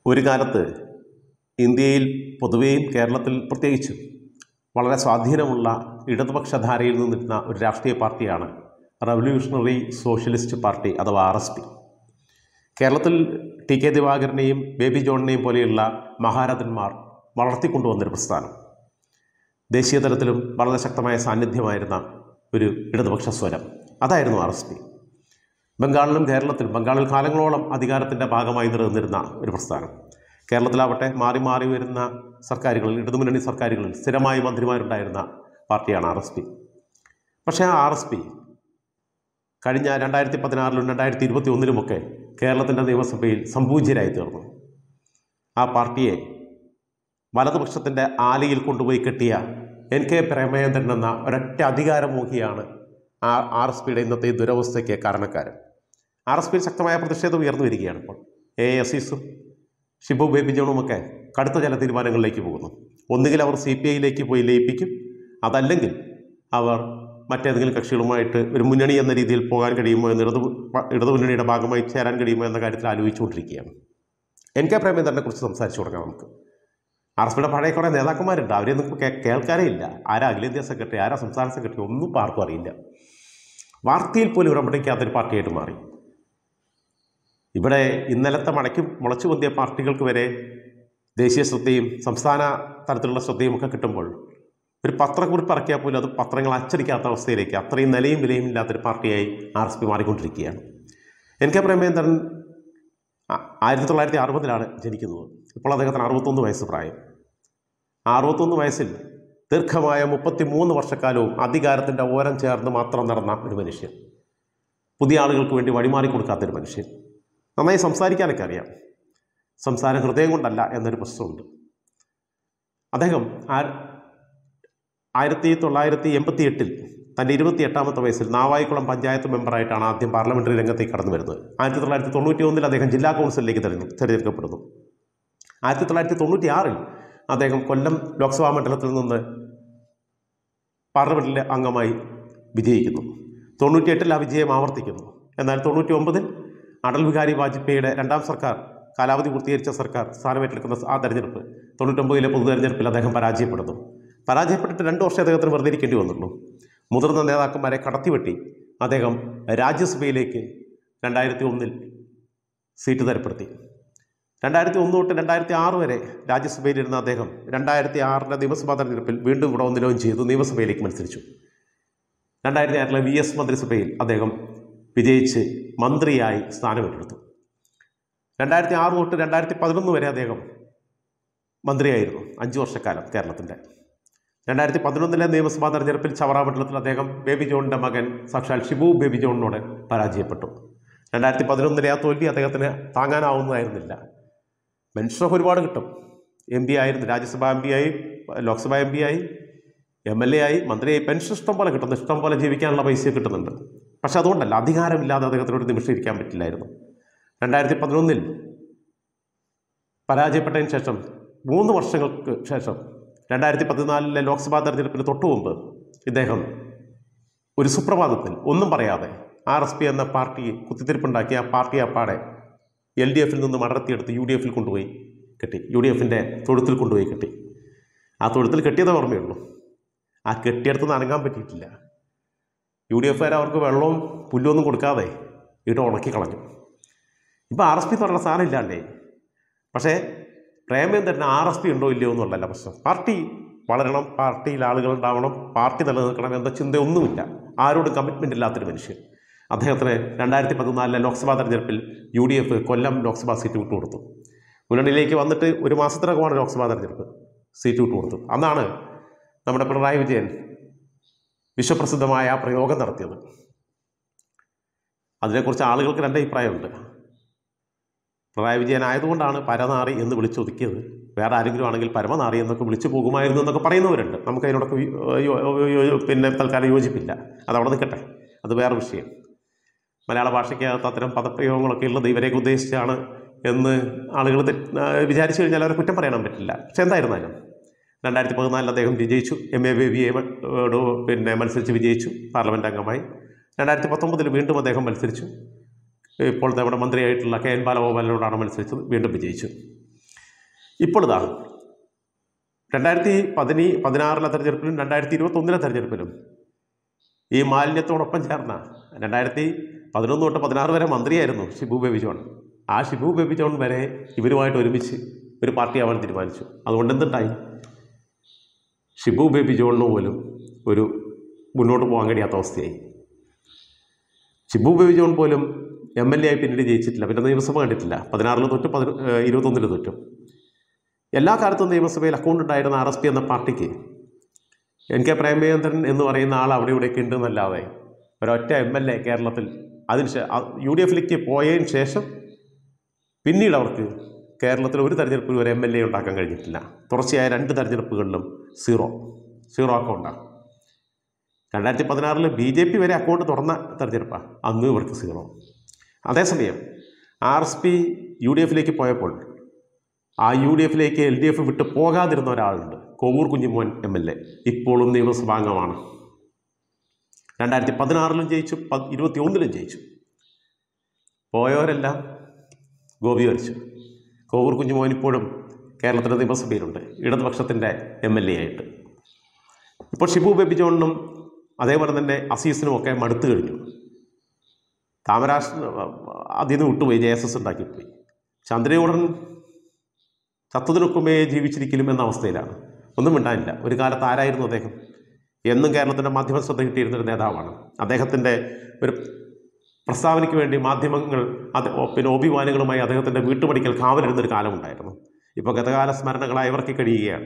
ഒരു കാലത്ത് ഇന്ത്യയിൽ പൊതുവെയും കേരളത്തിൽ പ്രത്യേകിച്ചും വളരെ സ്വാധീനമുള്ള ഇടതുപക്ഷധാരയിൽ നിന്നിരുന്ന ഒരു രാഷ്ട്രീയ പാർട്ടിയാണ് റവല്യൂഷണറി സോഷ്യലിസ്റ്റ് പാർട്ടി അഥവാ ആർ എസ് പി കേരളത്തിൽ ടി കെ ദിവാകരനെയും ബേബി ജോണിനെയും പോലെയുള്ള മഹാരഥന്മാർ വളർത്തിക്കൊണ്ടുവന്നൊരു പ്രസ്ഥാനം ദേശീയ തലത്തിലും വളരെ ശക്തമായ സാന്നിധ്യമായിരുന്ന ഒരു ഇടതുപക്ഷ സ്വരം അതായിരുന്നു ആർ എസ് പി ബംഗാളിലും കേരളത്തിലും ബംഗാളിൽ കാലങ്ങളോളം അധികാരത്തിൻ്റെ ഭാഗമായി നിലനിന്നിരുന്ന ഒരു പ്രസ്ഥാനം കേരളത്തിലാവട്ടെ മാറി മാറി വരുന്ന സർക്കാരുകളിൽ ഇടതുമുന്നണി സർക്കാരുകളിൽ സ്ഥിരമായി മന്ത്രിമാരുണ്ടായിരുന്ന പാർട്ടിയാണ് ആർ എസ് പി പക്ഷേ ആ ആർ എസ് പി കഴിഞ്ഞ രണ്ടായിരത്തി പതിനാറിലും രണ്ടായിരത്തി ഇരുപത്തി ഒന്നിലുമൊക്കെ കേരളത്തിൻ്റെ നിയമസഭയിൽ സംപൂജ്യരായി തീർന്നു ആ പാർട്ടിയെ വലതുപക്ഷത്തിൻ്റെ ആലയിൽ കൊണ്ടുപോയി കെട്ടിയ എൻ കെ പ്രേമചന്ദ്രൻ എന്ന ഒരൊറ്റ അധികാരമോഹിയാണ് ആ ആർ എസ് പിയുടെ ഇന്നത്തെ ഈ ദുരവസ്ഥയ്ക്ക് കാരണക്കാരൻ ആർ എസ് പിയിൽ ശക്തമായ പ്രതിഷേധം ഉയർന്നു വരികയാണ് ഇപ്പോൾ എ അസീസും ഷിബു ബേബി ജോണുമൊക്കെ കടുത്ത ചില തീരുമാനങ്ങളിലേക്ക് പോകുന്നു ഒന്നുകിൽ അവർ സി പി ഐയിലേക്ക് പോയി ലയിപ്പിക്കും അതല്ലെങ്കിൽ അവർ മറ്റേതെങ്കിലും കക്ഷികളുമായിട്ട് ഒരു മുന്നണി എന്ന രീതിയിൽ പോകാൻ കഴിയുമോ എന്ന് ഇടതു ഇടതുമുന്നണിയുടെ ഭാഗമായി ചേരാൻ കഴിയുമോ എന്ന കാര്യത്തിൽ ആലോചിച്ചുകൊണ്ടിരിക്കുകയാണ് എൻ കെ പ്രേമചന്ദ്രനെ കുറിച്ച് സംസാരിച്ചു തുടങ്ങാം നമുക്ക് ആർ എസ് പിയുടെ പഴയ കുറേ നേതാക്കന്മാരുണ്ട് അവരെയൊന്നും ഇപ്പോൾ കേ- കേൾക്കാനേ ഇല്ല ആരാ അഖിലേന്ത്യാ സെക്രട്ടറി ആരാ സംസ്ഥാന സെക്രട്ടറി ഒന്നും ഇപ്പോൾ ആർക്കും അറിയില്ല വാർത്തയിൽ പോലും ഉടമ്പടിക്കാത്തൊരു പാർട്ടിയായിട്ട് മാറി ഇവിടെ ഇന്നലത്തെ മടക്കി മുളച്ചു പൊന്തിയ പാർട്ടികൾക്ക് വരെ ദേശീയ ശ്രദ്ധയും സംസ്ഥാന തലത്തിലുള്ള ശ്രദ്ധയും ഒക്കെ കിട്ടുമ്പോൾ ഒരു പത്രക്കുറിപ്പ് ഇറക്കിയാൽ പോലും അത് പത്രങ്ങൾ അച്ചടിക്കാത്ത അവസ്ഥയിലേക്ക് അത്രയും നിലയും വിലയും ഇല്ലാത്തൊരു പാർട്ടിയായി ആർ എസ് പി മാറിക്കൊണ്ടിരിക്കുകയാണ് എൻ കെ പ്രേമചന്ദ്രൻ ആ- ആയിരത്തി തൊള്ളായിരത്തി അറുപതിലാണ് ജനിക്കുന്നത് ഇപ്പോൾ അദ്ദേഹത്തിന് അറുപത്തൊന്ന് വയസ്സ് പ്രായം ആ അറുപത്തൊന്ന് വയസ്സിൽ ദീർഘമായ മുപ്പത്തി മൂന്ന് വർഷക്കാലവും അധികാരത്തിൻ്റെ ഓരം ചേർന്ന് മാത്രം നടന്ന ഒരു മനുഷ്യൻ പുതിയ ആളുകൾക്ക് വേണ്ടി വഴിമാറി കൊടുക്കാത്തൊരു മനുഷ്യൻ നന്നായി സംസാരിക്കാനൊക്കെ അറിയാം സംസാരം ഹൃദയം കൊണ്ടല്ല എന്നൊരു പ്രശ്നമുണ്ട് അദ്ദേഹം ആ ആയിരത്തി തൊള്ളായിരത്തി എൺപത്തി എട്ടിൽ തൻ്റെ ഇരുപത്തി എട്ടാമത്തെ വയസ്സിൽ നാവായിക്കുളം പഞ്ചായത്ത് മെമ്പറായിട്ടാണ് ആദ്യം പാർലമെൻ്ററി രംഗത്തേക്ക് കടന്നു വരുന്നത് ആയിരത്തി തൊള്ളായിരത്തി തൊണ്ണൂറ്റി ഒന്നിൽ അദ്ദേഹം ജില്ലാ കൗൺസിലിലേക്ക് തെരഞ്ഞെ തിരഞ്ഞെടുക്കപ്പെടുന്നു ആയിരത്തി തൊള്ളായിരത്തി തൊണ്ണൂറ്റി ആറിൽ അദ്ദേഹം കൊല്ലം ലോക്സഭാ മണ്ഡലത്തിൽ നിന്ന് പാർലമെൻറ്റിലെ അംഗമായി വിജയിക്കുന്നു തൊണ്ണൂറ്റിയെട്ടിൽ ആ വിജയം ആവർത്തിക്കുന്നു എന്നാൽ തൊണ്ണൂറ്റി ഒമ്പതിൽ അടൽ ബിഹാരി വാജ്പേയിയുടെ രണ്ടാം സർക്കാർ കാലാവധി പൂർത്തീകരിച്ച സർക്കാർ സ്ഥാനമേറ്റെടുക്കുന്ന ആ തെരഞ്ഞെടുപ്പ് തൊണ്ണൂറ്റൊമ്പതിലെ പൊതു തെരഞ്ഞെടുപ്പിൽ അദ്ദേഹം പരാജയപ്പെടുന്നു പരാജയപ്പെട്ടിട്ട് രണ്ട് വർഷം അദ്ദേഹത്തിന് വെറുതെ ഇരിക്കേണ്ടി വന്നുള്ളൂ മുതിർന്ന നേതാക്കന്മാരെ കടത്തിവെട്ടി അദ്ദേഹം രാജ്യസഭയിലേക്ക് രണ്ടായിരത്തി ഒന്നിൽ സീറ്റ് തരപ്പെടുത്തി രണ്ടായിരത്തി ഒന്ന് തൊട്ട് രണ്ടായിരത്തി ആറ് വരെ രാജ്യസഭയിലിരുന്ന അദ്ദേഹം രണ്ടായിരത്തി ആറിലെ നിയമസഭാ തെരഞ്ഞെടുപ്പിൽ വീണ്ടും ഇവിടെ ഒന്നിലും ചെയ്തു നിയമസഭയിലേക്ക് മത്സരിച്ചു രണ്ടായിരത്തി ആറിലെ വി എസ് മന്ത്രിസഭയിൽ അദ്ദേഹം വിജയിച്ച് മന്ത്രിയായി സ്ഥാനമേറ്റെടുത്തു രണ്ടായിരത്തി ആറ് തൊട്ട് രണ്ടായിരത്തി പതിനൊന്ന് വരെ അദ്ദേഹം മന്ത്രിയായിരുന്നു അഞ്ച് വർഷക്കാലം കേരളത്തിൻ്റെ രണ്ടായിരത്തി പതിനൊന്നിലെ നിയമസഭാ തെരഞ്ഞെടുപ്പിൽ ചവറ മണ്ഡലത്തിൽ അദ്ദേഹം ബേബി ജോണിൻ്റെ മകൻ സാക്ഷാൽ ഷിബു ബേബി ജോണിനോട് പരാജയപ്പെട്ടു രണ്ടായിരത്തി പതിനൊന്നിലെ ആ തോൽവി അദ്ദേഹത്തിന് താങ്ങാനാവുന്നതായിരുന്നില്ല പെൻഷനൊക്കെ ഒരുപാട് കിട്ടും എം പി ആയിരുന്നു രാജ്യസഭാ എം പി ആയി ലോക്സഭാ എം പി ആയി എം എൽ എ ആയി മന്ത്രിയായി പെൻഷൻ ഇഷ്ടം പോലെ കിട്ടുന്നു ഇഷ്ടം പോലെ ജീവിക്കാനുള്ള പൈസ കിട്ടുന്നുണ്ട് പക്ഷെ അതുകൊണ്ടല്ല അധികാരമില്ലാതെ അദ്ദേഹത്തിന് ഒരു നിമിഷം ഇരിക്കാൻ പറ്റില്ലായിരുന്നു രണ്ടായിരത്തി പതിനൊന്നിൽ പരാജയപ്പെട്ടതിന് ശേഷം മൂന്ന് വർഷങ്ങൾക്ക് ശേഷം രണ്ടായിരത്തി പതിനാലിലെ ലോക്സഭാ തെരഞ്ഞെടുപ്പിന് തൊട്ടു മുമ്പ് ഇദ്ദേഹം ഒരു സുപ്രഭാതത്തിൽ ഒന്നും പറയാതെ ആർ എസ് പി എന്ന പാർട്ടി കുത്തിത്തിരിപ്പുണ്ടാക്കി ആ പാർട്ടി അപ്പാടെ എൽ ഡി എഫിൽ നിന്ന് മടർത്തിയെടുത്ത് യു ഡി എഫിൽ കൊണ്ടുപോയി കെട്ടി യു ഡി എഫിൻ്റെ തൊഴുത്തിൽ കൊണ്ടുപോയി കെട്ടി ആ തൊഴുത്തിൽ കെട്ടിയതേ ഓർമ്മയുള്ളൂ ആ കെട്ടിയെടുത്ത് നനങ്ങാൻ പറ്റിയിട്ടില്ല യു ഡി എഫുകാർ അവർക്ക് വെള്ളവും പുല്ലൊന്നും കൊടുക്കാതെ ഇട്ട് ഉണക്കി കളഞ്ഞു ഇപ്പോൾ ആർ എസ് പി എന്ന് പറയുന്ന സാധനം ഇല്ലാണ്ടേ പക്ഷേ പ്രേമേന്ദ്രന് ആർ എസ് പി ഉണ്ടോ ഇല്ലയോ എന്നുള്ളതല്ല പ്രശ്നം പാർട്ടി വളരണം പാർട്ടിയിൽ ആളുകൾ ഉണ്ടാവണം പാർട്ടി നിലനിൽക്കണം എന്ന ചിന്തയൊന്നുമില്ല ആരോടും കമ്മിറ്റ്മെൻ്റ് ഇല്ലാത്തൊരു മനുഷ്യൻ അദ്ദേഹത്തിന് രണ്ടായിരത്തി പതിനാലിലെ ലോക്സഭാ തെരഞ്ഞെടുപ്പിൽ U D F Kollam Lok Sabha seat വിട്ടുകൊടുത്തു മുന്നണിയിലേക്ക് വന്നിട്ട് ഒരു മാസത്തിനകമാണ് ലോക്സഭാ തെരഞ്ഞെടുപ്പ് സീറ്റ് വിട്ടുകൊടുത്തു അന്നാണ് നമ്മുടെ പിണറായി വിജയൻ വിശ്വപ്രസിദ്ധമായ ആ പ്രയോഗം നടത്തിയത് അതിനെക്കുറിച്ച് ആളുകൾക്ക് രണ്ട് അഭിപ്രായമുണ്ട് പിണറായി വിജയൻ ആയതുകൊണ്ടാണ് പരനാറി എന്ന് വിളിച്ചൊതുക്കിയത് വേറെ ആരെങ്കിലും ആണെങ്കിൽ പരമനാറി എന്നൊക്കെ വിളിച്ചു പോകുമായിരുന്നു എന്നൊക്കെ പറയുന്നവരുണ്ട് നമുക്ക് അതിനോടൊക്കെ വി- യോ- യോ- യോ- പിന്നെ തൽക്കാലം യോജിപ്പില്ല അത് അവിടെ നിൽക്കട്ടെ അത് വേറെ വിഷയം മലയാള ഭാഷയ്ക്കകത്ത് അത്തരം പദപ്രയോഗങ്ങളൊക്കെ ഉള്ളത് ഇവരെയൊക്കെ ഉദ്ദേശിച്ചാണ് എന്ന് ആളുകൾ തെറ്റ് ആ, വിചാരിച്ചു കഴിഞ്ഞാൽ അവരെ കുറ്റം പറയാൻ പറ്റില്ല പക്ഷെ എന്തായിരുന്നാലും രണ്ടായിരത്തി പതിനാലിൽ അദ്ദേഹം വിജയിച്ചു എം എ ബേബിയെ മ- ഓട് പിന്നെ മത്സരിച്ച് വിജയിച്ചു പാർലമെൻറ്റ് അംഗമായി രണ്ടായിരത്തി പത്തൊമ്പതിൽ വീണ്ടും അദ്ദേഹം മത്സരിച്ചു ഇപ്പോഴത്തെ നമ്മുടെ മന്ത്രിയായിട്ടുള്ള കെ എൻ ബാലഗോപാലിനോടാണ് മത്സരിച്ചത് വീണ്ടും വിജയിച്ചു ഇപ്പോൾ ഇതാ രണ്ടായിരത്തി പതിനീ പതിനാറിലെ തെരഞ്ഞെടുപ്പിലും രണ്ടായിരത്തി ഇരുപത്തൊന്നിലെ തെരഞ്ഞെടുപ്പിലും ഈ മാലിന്യത്തോടൊപ്പം ചേർന്ന രണ്ടായിരത്തി പതിനൊന്ന് തൊട്ട് പതിനാറ് വരെ മന്ത്രിയായിരുന്നു ഷിബു ബേബി ജോൺ ആ ഷിബു ബേബി ജോൺ വരെ ഇവരുമായിട്ട് ഒരുമിച്ച് ഒരു പാർട്ടിയാവാൻ തീരുമാനിച്ചു അതുകൊണ്ട് എന്തുണ്ടായി ഷിബു ബേബി ജോണിന് പോലും ഒരു മുന്നോട്ട് പോകാൻ കഴിയാത്ത അവസ്ഥയായി ഷിബു ബേബി ജോൺ പോലും എം എൽ എ ആയി പിന്നീട് ജയിച്ചിട്ടില്ല പിന്നെ നിയമസഭ കണ്ടിട്ടില്ല പതിനാറിൽ തൊട്ട് പതിന ഏഹ് ഇരുപത്തൊന്നിൽ തൊട്ടും എല്ലാ കാലത്തും നിയമസഭയിൽ അക്കൗണ്ട് ഉണ്ടായിരുന്ന ആർ എസ് പി എന്ന പാർട്ടിക്ക് എൻ കെ പ്രേമചന്ദ്രൻ എന്ന് പറയുന്ന ആൾ അവിടെ ഇവിടെയൊക്കെ ഉണ്ടെന്നല്ലാതെ ഒരൊറ്റ എം എൽ എ കേരളത്തിൽ അതിന് ശേ- ആ യു ഡി എഫിലേക്ക് പോയതിന് ശേഷം പിന്നീട് അവർക്ക് കേരളത്തിൽ ഒരു തെരഞ്ഞെടുപ്പിൽ ഒരു എം എൽ എ ഉണ്ടാക്കാൻ കഴിഞ്ഞിട്ടില്ല തുടർച്ചയായ രണ്ട് തെരഞ്ഞെടുപ്പുകളിലും സീറോ സീറോ അക്കൗണ്ടാണ് രണ്ടായിരത്തി പതിനാറിൽ ബി ജെ പി വരെ അക്കൗണ്ട് തുറന്ന തെരഞ്ഞെടുപ്പാണ് അന്ന് ഇവർക്ക് സീറോ അതേസമയം R S P U D എഫിലേക്ക് പോയപ്പോൾ ആ യു ഡി എഫിലേക്ക് എൽ ഡി എഫ് വിട്ട് പോകാതിരുന്ന ഒരാളുണ്ട് Kovoor Kunjumon M L A ഇപ്പോഴും നിയമസഭാംഗമാണ് രണ്ടായിരത്തി പതിനാറിലും ജയിച്ചു പ- ഇരുപത്തി ഒന്നിലും ജയിച്ചു പോയവരെല്ലാം ഗോപി വരച്ചു കോവൂർ കുഞ്ഞുമോൻ ഇപ്പോഴും കേരളത്തിൻ്റെ നിയമസഭയിലുണ്ട് ഇടതുപക്ഷത്തിൻ്റെ എം എൽ എ ആയിട്ട് ഇപ്പോൾ ഷിബു ബേബി ജോണിനും അതേപോലെ തന്നെ അസീസിനും ഒക്കെ മടുത്തു കഴിഞ്ഞു താമരാശ് അതിൽ നിന്ന് വിട്ടുപോയി ജെ എസ് എസ് ഉണ്ടാക്കിപ്പോയി ചന്ദ്രയൂടൻ ചത്തതിനൊക്കുമേ ജീവിച്ചിരിക്കലും എന്ന അവസ്ഥയിലാണ് ഒന്നും മിണ്ടാനില്ല ഒരു കാലത്ത് ആരായിരുന്നു അദ്ദേഹം എന്നും കേരളത്തിൻ്റെ മാധ്യമ ശ്രദ്ധ കിട്ടിയിരുന്നൊരു നേതാവാണ് അദ്ദേഹത്തിൻ്റെ ഒരു പ്രസ്താവനയ്ക്ക് വേണ്ടി മാധ്യമങ്ങൾ അത് പിന്നെ ഓബിമാനുകളുമായി അദ്ദേഹത്തിൻ്റെ വീട്ടുപടിക്കൽ കാവലിരുന്നൊരു കാലമുണ്ടായിരുന്നു ഇപ്പോൾ ഗതകാല സ്മരണകളായി ഇവർക്ക് കഴിയുകയാണ്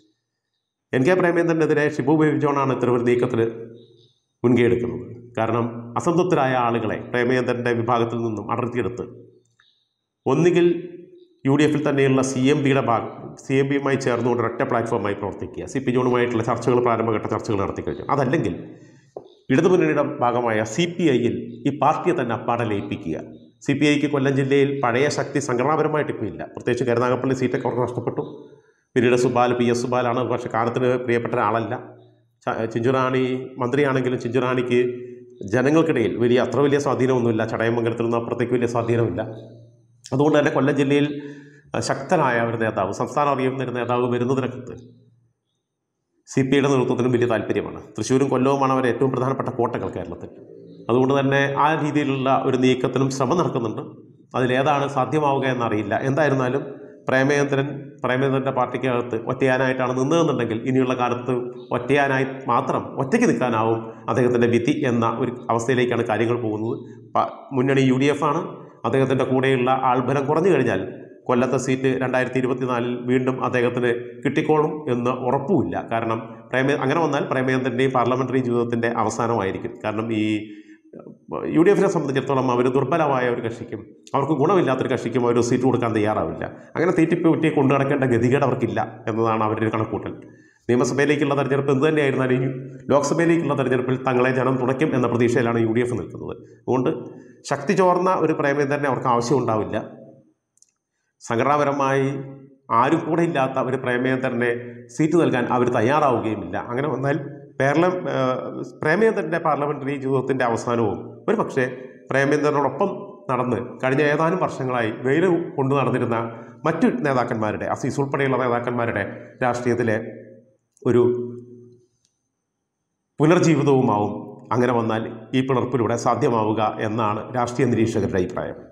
എൻ കെ പ്രേമേന്ദ്രനെതിരെ ഷിബു ബേബി ജോണാണ് ഇത്തരം ഒരു നീക്കത്തിൽ മുൻകൈ എടുക്കുന്നത് കാരണം അസംതൃപ്തരായ ആളുകളെ പ്രേമേന്ദ്രൻ്റെ വിഭാഗത്തിൽ നിന്നും അടർത്തിയെടുത്ത് ഒന്നുകിൽ യു ഡി എഫിൽ തന്നെയുള്ള സി എം ബിയുടെ ഭാഗം സി എം ബിയുമായി ചേർന്നുകൊണ്ട് ഒറ്റ പ്ലാറ്റ്ഫോമായി പ്രവർത്തിക്കുക സി പി ജോണുമായിട്ടുള്ള ചർച്ചകൾ പ്രാരംഭഘട്ട ചർച്ചകൾ നടത്തി കഴിഞ്ഞു അതല്ലെങ്കിൽ ഇടതുമുന്നണിയുടെ ഭാഗമായ സി പി ഐയിൽ ഈ പാർട്ടിയെ തന്നെ അപ്പാടെ ലയിപ്പിക്കുക സി പി ഐക്ക് കൊല്ലം ജില്ലയിൽ പഴയ ശക്തി സംഘടനാപരമായിട്ട് ഇപ്പോൾ ഇല്ല പ്രത്യേകിച്ച് കരുനാഗപ്പള്ളി സീറ്റൊക്കെ അവർക്ക് നഷ്ടപ്പെട്ടു പിന്നീട് സുബാൽ പി എസ് സുബാലാണ് പക്ഷേ കാലത്തിന് പ്രിയപ്പെട്ട ഒരാളല്ല ച- ചിഞ്ചുറാണി മന്ത്രിയാണെങ്കിലും ചിഞ്ചുറാണിക്ക് ജനങ്ങൾക്കിടയിൽ വലിയ അത്ര വലിയ സ്വാധീനമൊന്നുമില്ല ചടയമംഗലത്തിൽ നിന്ന് അപ്പുറത്തേക്ക് വലിയ സ്വാധീനമില്ല അതുകൊണ്ട് തന്നെ കൊല്ലം ജില്ലയിൽ അഹ്, ശക്തനായ ഒരു നേതാവ് സംസ്ഥാനം അറിയുന്ന ഒരു നേതാവ് വരുന്നതിനകത്ത് സി പി ഐയുടെ നേതൃത്വത്തിനും വലിയ താല്പര്യമാണ് തൃശ്ശൂരും കൊല്ലവുമാണ് അവരെ ഏറ്റവും പ്രധാനപ്പെട്ട കോട്ടകൾ കേരളത്തിൽ അതുകൊണ്ട് തന്നെ ആ രീതിയിലുള്ള ഒരു നീക്കത്തിനും ശ്രമം നടക്കുന്നുണ്ട് അതിലേതാണ് സാധ്യമാവുക എന്നറിയില്ല എന്തായിരുന്നാലും പ്രേമേന്ദ്രൻ പ്രേമേന്ദ്രൻ്റെ പാർട്ടിക്കകത്ത് ഒറ്റയാനായിട്ടാണ് നിന്നതെന്നുണ്ടെങ്കിൽ ഇനിയുള്ള കാലത്ത് ഒറ്റയാനായി മാത്രം ഒറ്റയ്ക്ക് നിൽക്കാനാവും അദ്ദേഹത്തിൻ്റെ വിധി എന്ന ഒരു അവസ്ഥയിലേക്കാണ് കാര്യങ്ങൾ പോകുന്നത് പ- മുന്നണി യു ഡി എഫ് ആണ് അദ്ദേഹത്തിൻ്റെ കൂടെയുള്ള ആൾബലം കുറഞ്ഞു കഴിഞ്ഞാൽ കൊല്ലത്തെ സീറ്റ് രണ്ടായിരത്തി ഇരുപത്തിനാലിൽ വീണ്ടും അദ്ദേഹത്തിന് കിട്ടിക്കോളും എന്ന് ഉറപ്പുമില്ല കാരണം പ്രേമേ അങ്ങനെ വന്നാൽ പ്രേമേന്ദ്രൻ്റെയും പാർലമെൻ്ററി ജീവിതത്തിൻ്റെ അവസാനമായിരിക്കും കാരണം ഈ യു ഡി എഫിനെ സംബന്ധിച്ചിടത്തോളം അവർ ദുർബലമായ ഒരു കക്ഷിക്കും അവർക്ക് ഗുണമില്ലാത്തൊരു കക്ഷിക്കും അവർ സീറ്റ് കൊടുക്കാൻ തയ്യാറാവില്ല അങ്ങനെ തീറ്റിപ്പൂറ്റി കൊണ്ടു നടക്കേണ്ട ഗതികേട് അവർക്കില്ല എന്നതാണ് അവരുടെ ഒരു കണക്കൂട്ടൽ നിയമസഭയിലേക്കുള്ള തെരഞ്ഞെടുപ്പ് എന്ത് തന്നെയായിരുന്നാലും ഈ ലോക്സഭയിലേക്കുള്ള തെരഞ്ഞെടുപ്പിൽ തങ്ങളെ ജനം തുണയ്ക്കും എന്ന പ്രതീക്ഷയിലാണ് യു ഡി എഫ് നിൽക്കുന്നത് അതുകൊണ്ട് ശക്തി ചോർന്ന ഒരു പ്രേമേന്ദ്രനെ അവർക്ക് ആവശ്യമുണ്ടാവില്ല സംഘടനാപരമായി ആരും കൂടെ ഇല്ലാത്ത ഒരു പ്രേമേന്ദ്രനെ സീറ്റ് നൽകാൻ അവർ തയ്യാറാവുകയുമില്ല അങ്ങനെ വന്നാൽ കേരളം പ്രേമേന്ദ്രൻ്റെ പാർലമെൻ്ററി ജീവിതത്തിൻ്റെ അവസാനവും ഒരു പക്ഷേ പ്രേമേന്ദ്രനോടൊപ്പം നടന്ന് കഴിഞ്ഞ ഏതാനും വർഷങ്ങളായി വെയിൽ കൊണ്ടു നടന്നിരുന്ന മറ്റു നേതാക്കന്മാരുടെ അസീസ് ഉൾപ്പെടെയുള്ള നേതാക്കന്മാരുടെ രാഷ്ട്രീയത്തിലെ ഒരു പുനർജീവിതവുമാവും അങ്ങനെ വന്നാൽ ഈ പിളർപ്പിലൂടെ സാധ്യമാവുക എന്നാണ് രാഷ്ട്രീയ നിരീക്ഷകരുടെ അഭിപ്രായം